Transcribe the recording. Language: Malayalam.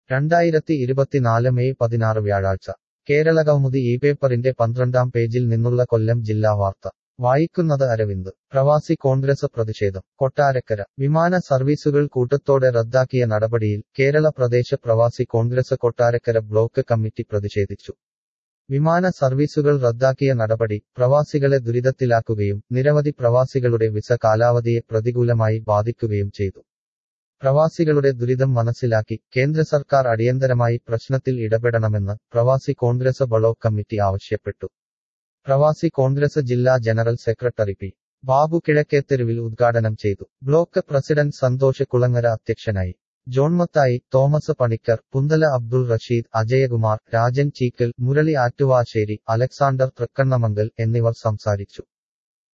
രണ്ടായിരത്തി ഇരുപത്തിനാല് മെയ് പതിനാറ് വ്യാഴാഴ്ച കേരളകൗമുദി ഈ പേപ്പറിന്റെ പന്ത്രണ്ടാം പേജിൽ നിന്നുള്ള കൊല്ലം ജില്ലാ വാർത്ത വായിക്കുന്നത് അരവിന്ദ് പ്രവാസി കോൺഗ്രസ് പ്രതിഷേധം കൊട്ടാരക്കര വിമാന സർവീസുകൾ കൂട്ടത്തോടെ റദ്ദാക്കിയ നടപടിയിൽ കേരള പ്രദേശ പ്രവാസി കോൺഗ്രസ് കൊട്ടാരക്കര ബ്ലോക്ക് കമ്മിറ്റി പ്രതിഷേധിച്ചു വിമാന സർവീസുകൾ റദ്ദാക്കിയ നടപടി പ്രവാസികളെ ദുരിതത്തിലാക്കുകയും നിരവധി പ്രവാസികളുടെ വിസ കാലാവധിയെ പ്രതികൂലമായി ബാധിക്കുകയും ചെയ്തു പ്രവാസികളുടെ ദുരിതം മനസ്സിലാക്കി കേന്ദ്ര സർക്കാർ അടിയന്തരമായി പ്രശ്നത്തിൽ ഇടപെടണമെന്ന് പ്രവാസി കോൺഗ്രസ് ബ്ലോക്ക് കമ്മിറ്റി ആവശ്യപ്പെട്ടു പ്രവാസി കോൺഗ്രസ് ജില്ലാ ജനറൽ സെക്രട്ടറി പി ബാബു കിഴക്കേത്തെരുവിൽ ഉദ്ഘാടനം ചെയ്തു ബ്ലോക്ക് പ്രസിഡന്റ് സന്തോഷ് കുളങ്ങര അധ്യക്ഷനായി ജോൺമത്തായി തോമസ് പണിക്കർ പുന്തല അബ്ദുൾ റഷീദ് അജയകുമാർ രാജൻ ചീക്കൽ മുരളി ആറ്റുവാശ്ശേരി അലക്സാണ്ടർ തൃക്കണ്ണമംഗൽ എന്നിവർ സംസാരിച്ചു